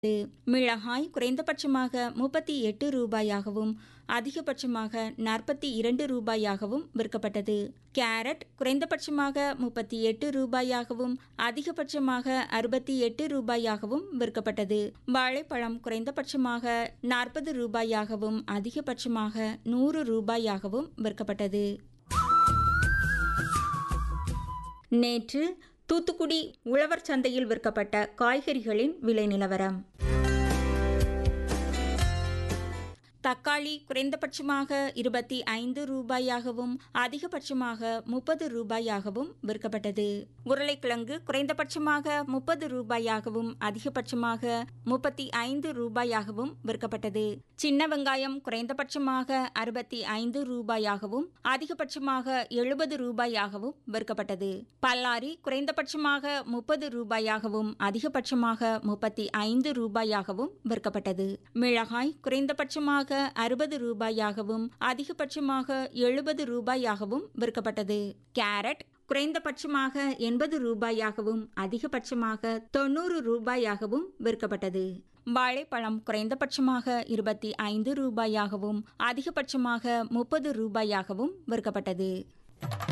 மிளகாய் குறைந்தபட்சமாக முப்பத்தி எட்டு ரூபாயாகவும் அதிகபட்சமாக நாற்பத்தி இரண்டு ரூபாயாகவும் விற்கப்பட்டது கேரட் குறைந்தபட்சமாக முப்பத்தி எட்டு ரூபாயாகவும் அதிகபட்சமாக அறுபத்தி எட்டு ரூபாயாகவும் விற்கப்பட்டது வாழைப்பழம் குறைந்தபட்சமாக நாற்பது ரூபாயாகவும் அதிகபட்சமாக நூறு ரூபாயாகவும் விற்கப்பட்டது நேற்று தூத்துக்குடி உழவர் சந்தையில் விற்கப்பட்ட காய்கறிகளின் விலை நிலவரம் தக்காளி குறைந்தபட்சமாக இருபத்தி ஐந்து ரூபாயாகவும் அதிகபட்சமாக முப்பது ரூபாயாகவும் விற்கப்பட்டது உருளைக்கிழங்கு குறைந்தபட்சமாக முப்பது ரூபாயாகவும் அதிகபட்சமாக முப்பத்தி ஐந்து ரூபாயாகவும் விற்கப்பட்டது சின்ன வெங்காயம் குறைந்தபட்சமாக அறுபத்தி ஐந்து ரூபாயாகவும் அதிகபட்சமாக எழுபது ரூபாயாகவும் விற்கப்பட்டது பல்லாரி குறைந்தபட்சமாக முப்பது ரூபாயாகவும் அதிகபட்சமாக முப்பத்தி ஐந்து ரூபாயாகவும் விற்கப்பட்டது மிளகாய் குறைந்தபட்சமாக அறுபது ரூபாயாகவும் அதிகபட்சமாக எழுபது ரூபாயாகவும் விற்கப்பட்டது கேரட் குறைந்தபட்சமாக எண்பது ரூபாயாகவும் அதிகபட்சமாக தொண்ணூறு ரூபாயாகவும் விற்கப்பட்டது வாழைப்பழம் குறைந்தபட்சமாக இருபத்தி ஐந்து ரூபாயாகவும் அதிகபட்சமாக முப்பது ரூபாயாகவும் விற்கப்பட்டது